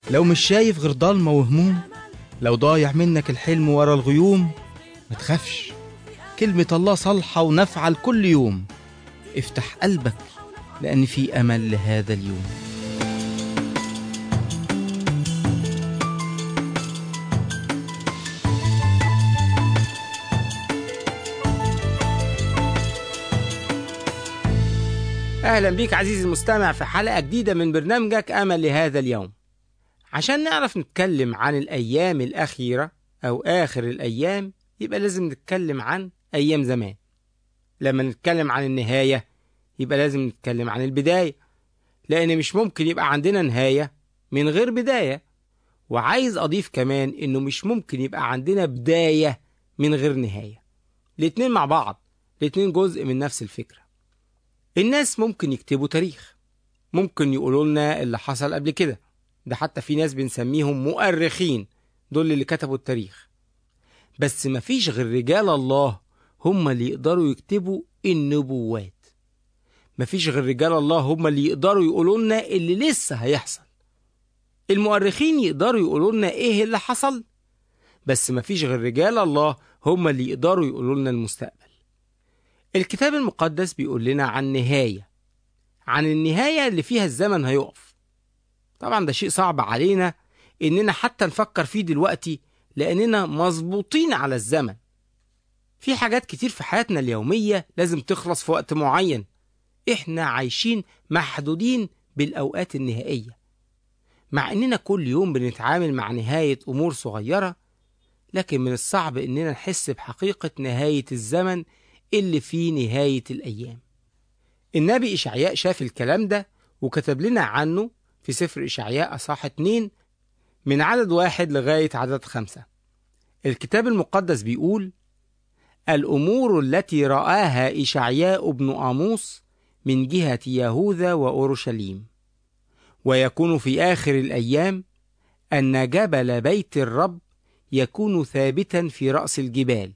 لو مش شايف غير ضلمة وهموم لو ضايع منك الحلم ورا الغيوم ما تخافش كلمة الله صالحة ونافعة لكل يوم افتح قلبك لأن في أمل لهذا اليوم أهلا بيك عزيزي المستمع في حلقة جديدة من برنامجك أمل لهذا اليوم عشان نعرف نتكلم عن الأيام الأخيرة أو آخر الأيام يبقى لازم نتكلم عن أيام زمان لما نتكلم عن النهاية يبقى لازم نتكلم عن البداية لأن مش ممكن يبقى عندنا نهاية من غير بداية وعايز أضيف كمان إنه مش ممكن يبقى عندنا بداية من غير نهاية الاتنين مع بعض الاتنين جزء من نفس الفكرة الناس ممكن يكتبوا تاريخ ممكن يقولوا لنا اللي حصل قبل كده ده حتى في ناس بنسميهم مؤرخين دول اللي كتبوا التاريخ بس مفيش غير رجال الله هم اللي يقدروا يكتبوا النبوات مفيش غير رجال الله هم اللي يقدروا يقولوا لنا اللي لسه هيحصل المؤرخين يقدروا يقولوا لنا ايه اللي حصل بس مفيش غير رجال الله هم اللي يقدروا يقولوا لنا المستقبل الكتاب المقدس بيقول لنا عن نهاية عن النهاية اللي فيها الزمن هيقف طبعا ده شيء صعب علينا إننا حتى نفكر فيه دلوقتي لأننا مظبوطين على الزمن في حاجات كتير في حياتنا اليومية لازم تخلص في وقت معين إحنا عايشين محدودين بالأوقات النهائية مع إننا كل يوم بنتعامل مع نهاية أمور صغيرة لكن من الصعب إننا نحس بحقيقة نهاية الزمن اللي فيه نهاية الأيام النبي إشعياء شاف الكلام ده وكتب لنا عنه في سفر إشعياء أصحاح 2 من عدد واحد لغاية عدد خمسة الكتاب المقدس بيقول الأمور التي رآها إشعياء بن آموس من جهة يهوذا وأورشليم ويكون في آخر الأيام أن جبل بيت الرب يكون ثابتا في رأس الجبال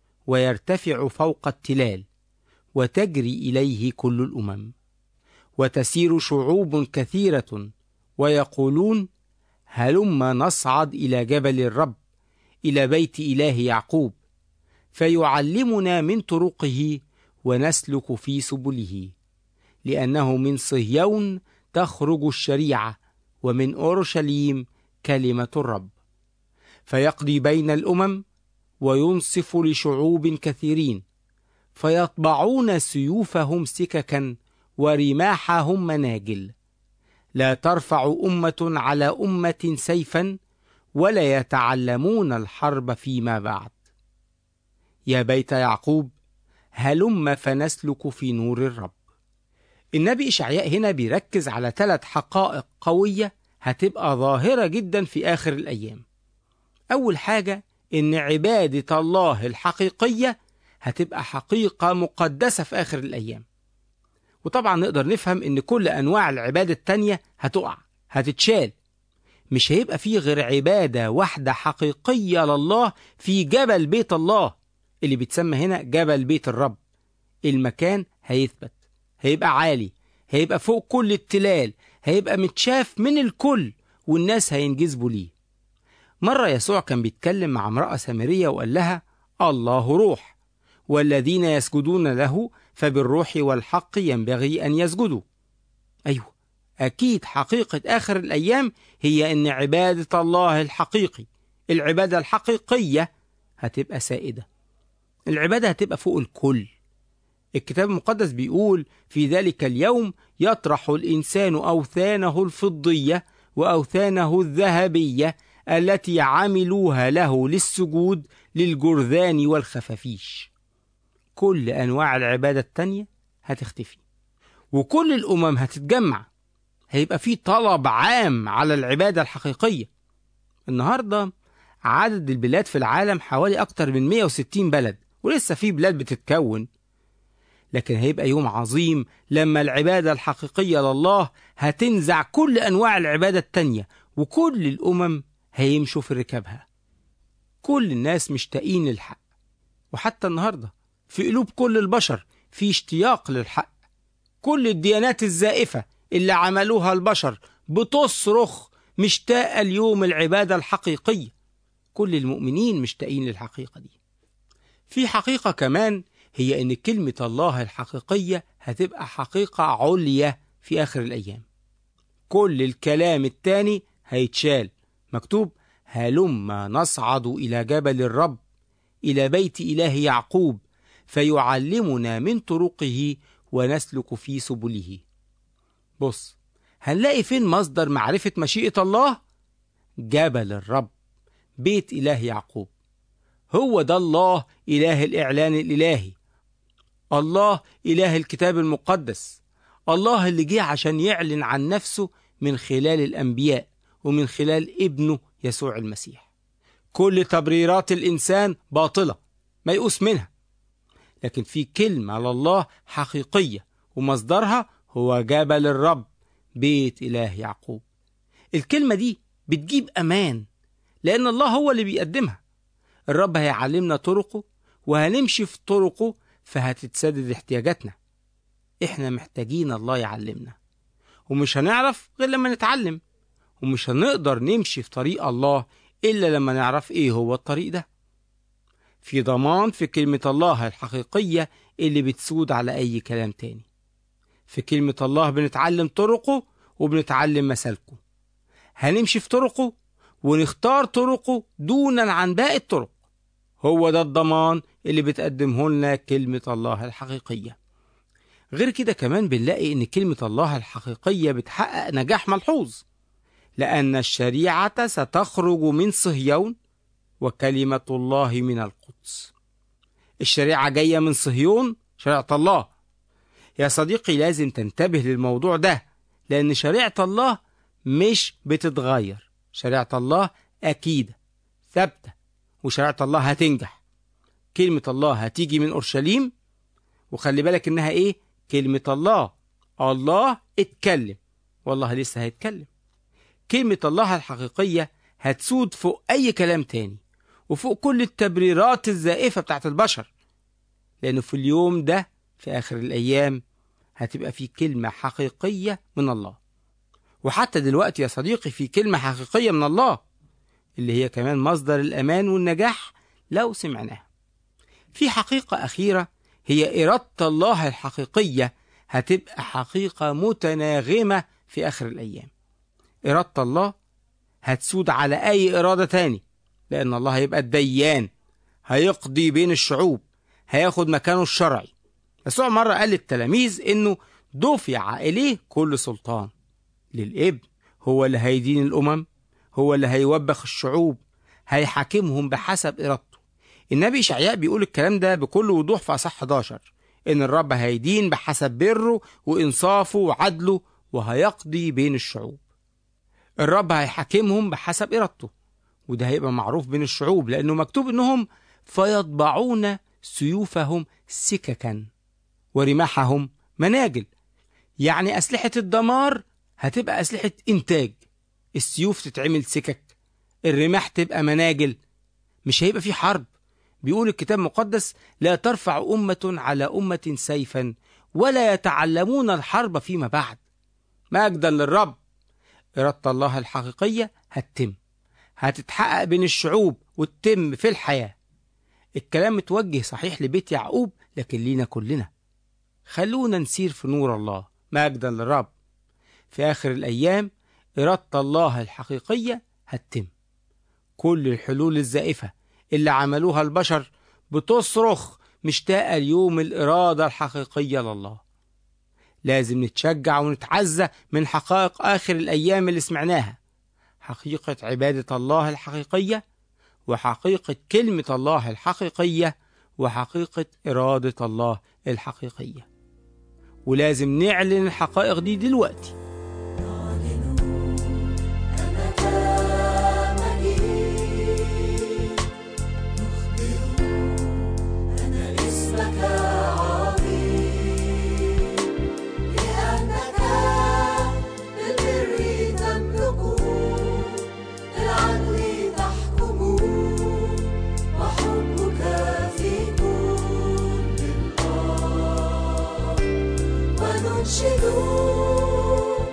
ويرتفع فوق التلال وتجري اليه كل الامم وتسير شعوب كثيره ويقولون هلم نصعد الى جبل الرب الى بيت اله يعقوب فيعلمنا من طرقه ونسلك في سبله لانه من صهيون تخرج الشريعه ومن اورشليم كلمه الرب فيقضي بين الامم وينصف لشعوب كثيرين فيطبعون سيوفهم سككا ورماحهم مناجل لا ترفع امه على امه سيفا ولا يتعلمون الحرب فيما بعد يا بيت يعقوب هلم فنسلك في نور الرب النبي إشعياء هنا بيركز على ثلاث حقائق قوية هتبقى ظاهرة جدا في آخر الأيام أول حاجة إن عبادة الله الحقيقية هتبقى حقيقة مقدسة في آخر الأيام وطبعا نقدر نفهم إن كل أنواع العبادة التانية هتقع هتتشال مش هيبقى فيه غير عبادة واحدة حقيقية لله في جبل بيت الله اللي بيتسمى هنا جبل بيت الرب المكان هيثبت هيبقى عالي هيبقى فوق كل التلال هيبقى متشاف من الكل والناس هينجذبوا ليه مرة يسوع كان بيتكلم مع امرأة سامرية وقال لها الله روح والذين يسجدون له فبالروح والحق ينبغي أن يسجدوا أيوة أكيد حقيقة آخر الأيام هي أن عبادة الله الحقيقي العبادة الحقيقية هتبقى سائدة العبادة هتبقى فوق الكل الكتاب المقدس بيقول في ذلك اليوم يطرح الإنسان أوثانه الفضية وأوثانه الذهبية التي عملوها له للسجود للجرذان والخفافيش كل أنواع العبادة التانية هتختفي وكل الأمم هتتجمع هيبقى في طلب عام على العبادة الحقيقية النهاردة عدد البلاد في العالم حوالي أكتر من 160 بلد ولسه في بلاد بتتكون لكن هيبقى يوم عظيم لما العبادة الحقيقية لله هتنزع كل أنواع العبادة التانية وكل الأمم هيمشوا في ركابها كل الناس مشتاقين للحق وحتى النهاردة في قلوب كل البشر في اشتياق للحق كل الديانات الزائفة اللي عملوها البشر بتصرخ مشتاقة اليوم العبادة الحقيقية كل المؤمنين مشتاقين للحقيقة دي في حقيقة كمان هي إن كلمة الله الحقيقية هتبقى حقيقة عليا في آخر الأيام كل الكلام التاني هيتشال مكتوب هلما نصعد إلى جبل الرب إلى بيت إله يعقوب فيعلمنا من طرقه ونسلك في سبله بص هنلاقي فين مصدر معرفة مشيئة الله جبل الرب بيت إله يعقوب هو ده الله إله الإعلان الإلهي الله إله الكتاب المقدس الله اللي جه عشان يعلن عن نفسه من خلال الأنبياء ومن خلال ابنه يسوع المسيح كل تبريرات الإنسان باطلة ميؤوس منها لكن في كلمة لله حقيقية ومصدرها هو جبل الرب بيت إله يعقوب الكلمة دي بتجيب أمان لأن الله هو اللي بيقدمها الرب هيعلمنا طرقه وهنمشي في طرقه فهتتسدد احتياجاتنا احنا محتاجين الله يعلمنا ومش هنعرف غير لما نتعلم ومش هنقدر نمشي في طريق الله إلا لما نعرف إيه هو الطريق ده في ضمان في كلمة الله الحقيقية اللي بتسود على أي كلام تاني في كلمة الله بنتعلم طرقه وبنتعلم مسالكه هنمشي في طرقه ونختار طرقه دونا عن باقي الطرق هو ده الضمان اللي بتقدمه لنا كلمة الله الحقيقية غير كده كمان بنلاقي ان كلمة الله الحقيقية بتحقق نجاح ملحوظ لأن الشريعة ستخرج من صهيون وكلمة الله من القدس الشريعة جاية من صهيون شريعة الله يا صديقي لازم تنتبه للموضوع ده لأن شريعة الله مش بتتغير شريعة الله أكيدة ثابتة وشريعة الله هتنجح كلمة الله هتيجي من أورشليم وخلي بالك إنها إيه كلمة الله الله اتكلم والله لسه هيتكلم كلمة الله الحقيقية هتسود فوق أي كلام تاني وفوق كل التبريرات الزائفة بتاعت البشر لأنه في اليوم ده في آخر الأيام هتبقى في كلمة حقيقية من الله وحتى دلوقتي يا صديقي في كلمة حقيقية من الله اللي هي كمان مصدر الأمان والنجاح لو سمعناها في حقيقة أخيرة هي إرادة الله الحقيقية هتبقى حقيقة متناغمة في آخر الأيام إرادة الله هتسود على أي إرادة تاني لأن الله هيبقى الديان هيقضي بين الشعوب هياخد مكانه الشرعي يسوع مرة قال للتلاميذ إنه دفع إليه كل سلطان للإبن هو اللي هيدين الأمم هو اللي هيوبخ الشعوب هيحاكمهم بحسب إرادته النبي إشعياء بيقول الكلام ده بكل وضوح في أصح 11 إن الرب هيدين بحسب بره وإنصافه وعدله وهيقضي بين الشعوب الرب هيحاكمهم بحسب إرادته وده هيبقى معروف بين الشعوب لأنه مكتوب إنهم فيطبعون سيوفهم سككا ورماحهم مناجل يعني أسلحة الدمار هتبقى أسلحة إنتاج السيوف تتعمل سكك الرماح تبقى مناجل مش هيبقى في حرب بيقول الكتاب المقدس لا ترفع أمة على أمة سيفا ولا يتعلمون الحرب فيما بعد مجدا للرب إرادة الله الحقيقية هتتم هتتحقق بين الشعوب وتتم في الحياة الكلام متوجه صحيح لبيت يعقوب لكن لينا كلنا خلونا نسير في نور الله مجدا للرب في آخر الأيام إرادة الله الحقيقية هتتم كل الحلول الزائفة اللي عملوها البشر بتصرخ مشتاقة اليوم الإرادة الحقيقية لله لازم نتشجع ونتعزى من حقائق آخر الأيام اللي سمعناها حقيقة عبادة الله الحقيقية وحقيقة كلمة الله الحقيقية وحقيقة إرادة الله الحقيقية ولازم نعلن الحقائق دي دلوقتي وننشد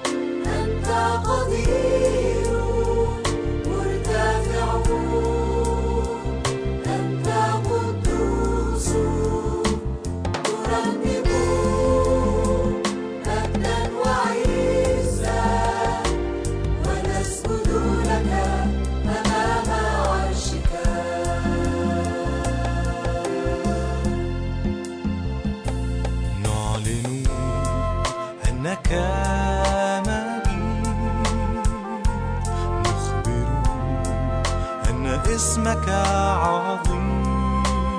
لأنك مجيد مخبر أن اسمك عظيم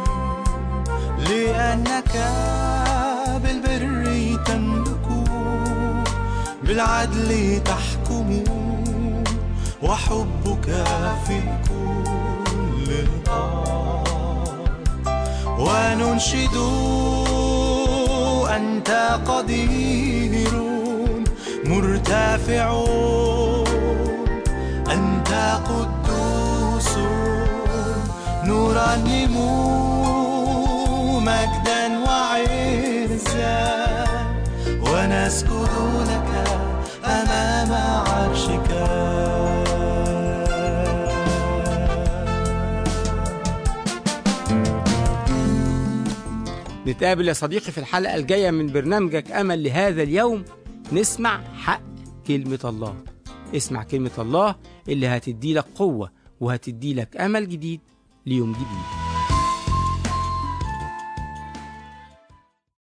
لأنك بالبر تملك بالعدل تحكم وحبك في كل الأرض وننشد أنت قدير مرتفع أنت قدوس نرنم مجدا وعزا ونسجد لك أمام عرشك نتقابل يا صديقي في الحلقة الجاية من برنامجك أمل لهذا اليوم نسمع حق كلمة الله اسمع كلمة الله اللي هتدي لك قوة وهتدي لك أمل جديد ليوم جديد